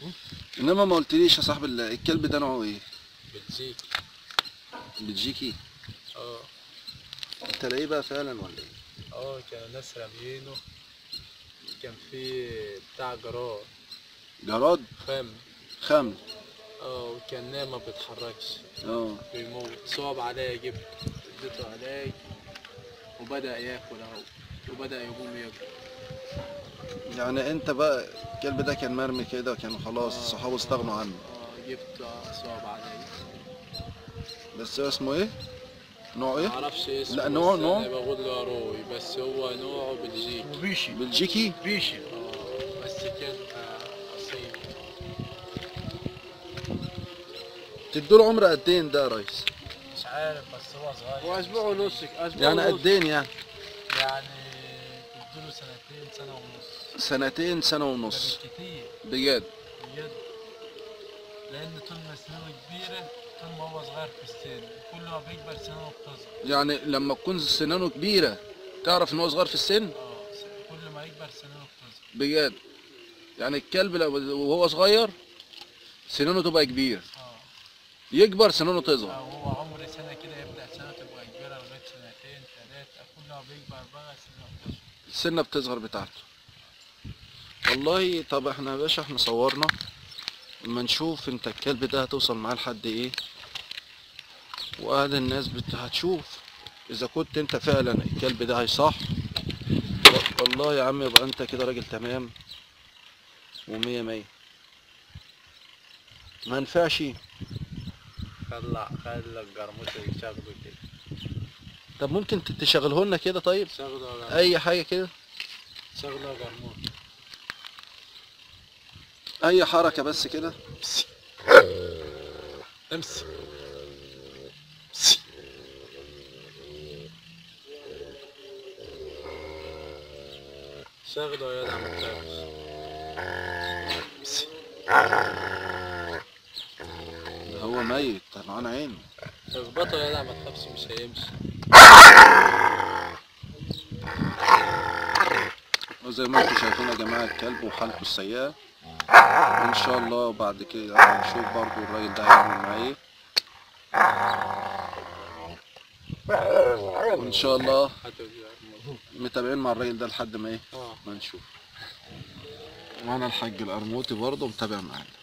انما ما قلتليش يا صاحب ال- الكلب ده نوعه ايه بلجيكي بلجيكي اه انت لاقيه بقى فعلا ولا ايه اه كان ناس راميينه كان في بتاع جرار جراد فم خمل اه وكان نايم ما بيتحركش اه بيموت صعب عليا جبت اديته علاج وبدأ ياكل اهو وبدأ يقوم ياكل يعني انت بقى الكلب ده كان مرمي كده كانوا خلاص آه. صحابه استغنوا عنه اه جبت آه، صعب عليا بس هو اسمه ايه نوعه ايه معرفش اسمه لا، نوع- بس نوع. انا بقول له روي بس هو نوعه بلجيكي ريشي بلجيكي ريشي اه بس كان آه، اصيل تدوله عمر قد ايه ده يا ريس مش عارف بس هو صغير هو اسبوع ونص اسبوع يعني ونص. قد ايه يعني يعني اديله سنتين سنة ونص سنتين سنة ده ونص بالكتير بجد بجد لأن طول ما سنانه كبيرة طول ما هو صغير في السن كل ما بيكبر سنانه بتصغر يعني لما تكون سنانه كبيرة تعرف ان هو صغير في السن اه س- كل ما يكبر سنانه بتصغر بجد يعني الكلب لو وهو صغير سنانه تبقى كبير اه يكبر سنانه آه، تصغر هو عمر سنة كده يبدأ سنة تبقى كبيرة لغاية سنتين تلاتة كل ما بيكبر بقى سنة بتصغر السنة بتصغر بتاعته والله طب احنا يا باشا احنا صورنا اما نشوف انت الكلب ده هتوصل معاه لحد ايه وقال الناس بت... هتشوف اذا كنت انت فعلا الكلب ده هيصح و- والله يا عم يبقى انت كده راجل تمام ومية مية ما ينفعش خلى خلى الجرموطة يشغلوا كده طب ممكن ت- تشغله لنا كده طيب شغلوا اي حاجة كده شغلوا جرموطة اي حركة بس كده امسك شغله يا جدع ما تخافش ده هو ميت طلعان عينه اخبطه يا جدع ما تخافش مش هيمشي وزي ما انتم شايفين يا جماعة الكلب وحالته السيئة ان شاء الله بعد كده هنشوف برضو الراجل ده هيعمل معاه ايه وان شاء الله هاتوا الجرموطة. متابعين مع الراجل ده لحد ما ايه اه ما نشوف معانا الحاج القرموطي برضه متابع معانا